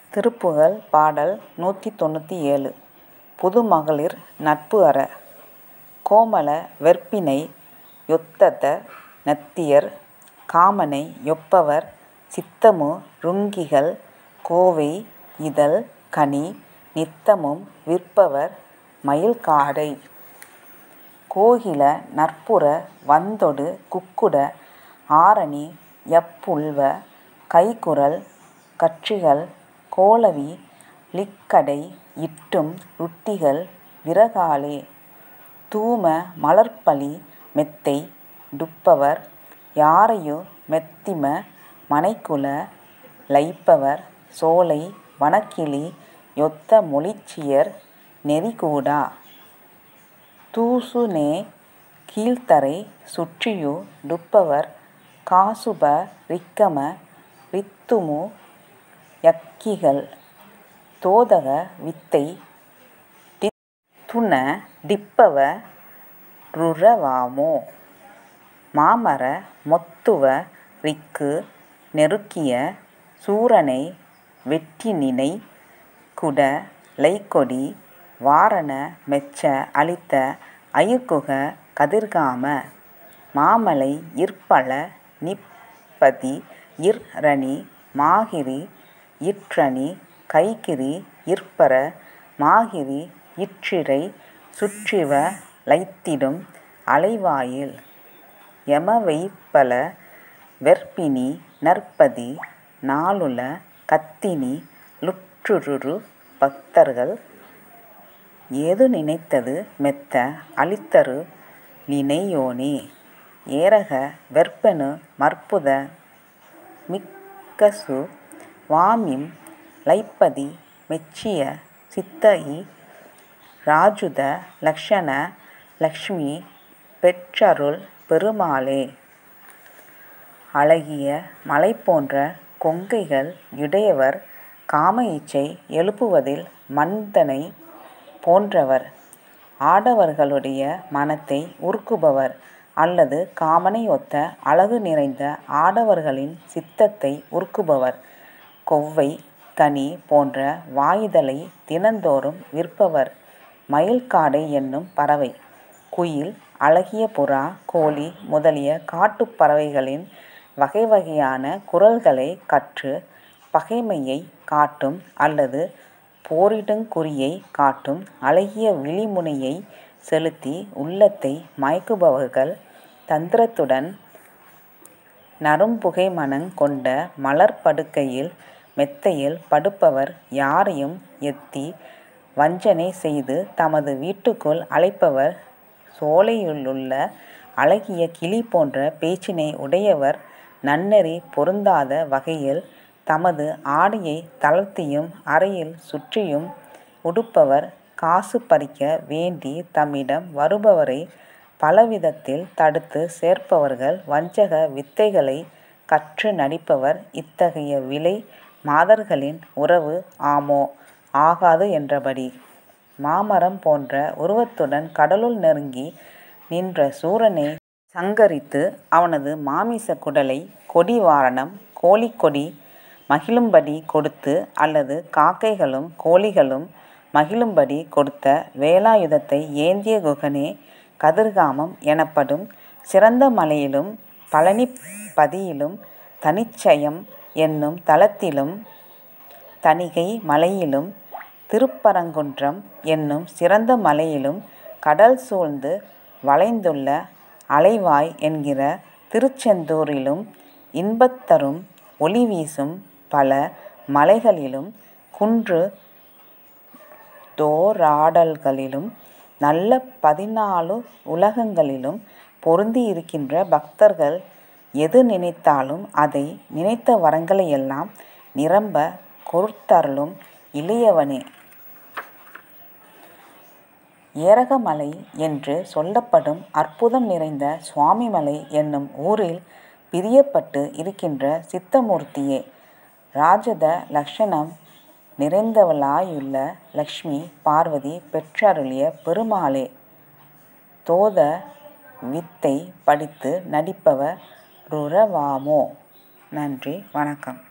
திருப்புகழ் பாடல் நூற்றி தொண்ணூற்றி ஏழு புதுமகளிர் நட்பு அற கோமள வெற்பினை யொத்தத நத்தியர் காமனை யொப்பவர் சித்தமு றுங்கிகள் கோவை இதழ் கனி நித்தமும் விற்பவர் மயில்காடை கோகில நற்புற வந்தொடு குக்குட ஆரணி யப்புல்வ கைக்குறள் கற்றிகள் கோலவி லிக்கடை யிட்டும் றுத்திகள் விறகாலே தூம மலர்ப்பலி மெத்தை டுப்பவர் யாரையு மெத்திம மனைக்குல லைப்பவர் சோலை வனக்கிளி யொத்த மொழிச்சியர் நெறிகூடா தூசுநே கீழ்த்தரை சுற்றியு டுப்பவர் காசுப ரிக்கம ரித்துமு யக்கிகள் தோதக வித்தை டித்துண டிப்பவ ருறவாமோ மாமர மொத்துவ ரிக்கு நெருக்கிய சூரனை வெட்டிநினை குட லைக்கொடி வாரண மெச்ச அழித்த அயிர்குக கதிர்காம மாமலை யிற்பல னிப்பதி யிர்ரணி மாகிரி யிற்றணி கைகிரி யிற்பர மாகிரி யிற்றிரை சுற்றிவ ளைத்திடும் அலைவாயில் யமவெய்ப்பல வெற்பினி னற்பதி நாளுல கத்தினி லுற்றுறு பத்தர்கள் ஏது நினைத்தது மெத்த அளித்தரு ளினையோனே ஏரக வெற்பெனு மற்புத மிக்கசு வாமிம் லைப்பதி மெச்சிய சித்தஇ ராஜுத லக்ஷண லக்ஷ்மி பெற்றருள் பெருமாளே அழகிய மலைபோன்ற கொங்கைகள் யுடையவர் காம இச்சை எழுப்புவதில் மன்தனைப் போன்றவர் ஆடவர்களுடைய மனத்தை உருக்குபவர் அல்லது காமனை ஒத்த அழகு நிறைந்த ஆடவர்களின் சித்தத்தை உருக்குபவர் கொவ்வை கனி போன்ற வாயுதலைத் தினந்தோறும் விற்பவர் மயில்காடை என்னும் பறவை குயில் அழகிய புறா கோழி முதலிய காட்டுப் பறவைகளின் வகைவகையான குரல்களைக் கற்று பகைமையைக் காட்டும் அல்லது போரிடுங் குறியைக் காட்டும் அழகிய விழிமுனையைச் செலுத்தி உள்ளத்தை மயக்குபவர்கள் தந்திரத்துடன் நறும்புகைமணங் கொண்ட மலர்ப் படுக்கையில் மெத்தையில் படுப்பவர் யாரையும் எத்தி வஞ்சனை செய்து தமது வீட்டுக்குள் அழைப்பவர் சோலையிலுள்ள அழகிய கிளி போன்ற பேச்சினை உடையவர் நன்னெறி பொருந்தாத வகையில் தமது ஆடையைத் தளர்த்தியும் அறையில் சுற்றியும் உடுப்பவர் காசு பறிக்க வேண்டித் தம்மிடம் வருபவரைப் பலவிதத்தில் தடுத்துச் சேர்ப்பவர்கள் வஞ்சக வித்தைகளைக் கற்று நடிப்பவர் இத்தகைய விலை மாதர்களின் உறவு ஆமோ ஆகாது என்றபடி மாமரம் போன்ற உருவத்துடன் கடலுள் நெருங்கி நின்ற சூரனைச் சங்கரித்து அவனது மாமிசக் குடலைக் கொடி வாரணம் கோழிக்கொடி மகிழும்படி கொடுத்து அல்லது காக்கைகளும் கோழிகளும் மகிழும்படி கொடுத்த வேலாயுதத்தை ஏந்திய குகனே கதிர்காமம் எனப்படும் சிறந்த மலையிலும் பழனிப்பதியிலும் தனிச்சயம் என்னும் தலத்திலும் தணிகை மலையிலும் திருப்பரங்குன்றம் என்னும் சிறந்த மலையிலும் கடல் சூழ்ந்து வளைந்துள்ள அலைவாய் என்கிற திருச்செந்தூரிலும் இன்பத்தரும் ஒளிவீசும் பல மலைகளிலும் குன்று தோறாடல்களிலும் நல்ல பதினாலு உலகங்களிலும் பொருந்தியிருக்கின்ற பக்தர்கள் எது நினைத்தாலும் அதை நினைத்த வரங்களையெல்லாம் நிரம்பக் கொடுத்தருளும் இளையவனே. ஏரகமலை என்று சொல்லப்படும் அற்புதம் நிறைந்த சுவாமிமலை என்னும் ஊரில் பிரியப்பட்டு இருக்கின்ற சித்தமூர்த்தியே. ராஜத லக்ஷணம் நிறைந்தவளாயுள்ள லக்ஷ்மி பார்வதி பெற்றருளிய பெருமாளே. தோத வித்தை படித்து நடிப்பவ ருறவாமோ. நன்றி வணக்கம்.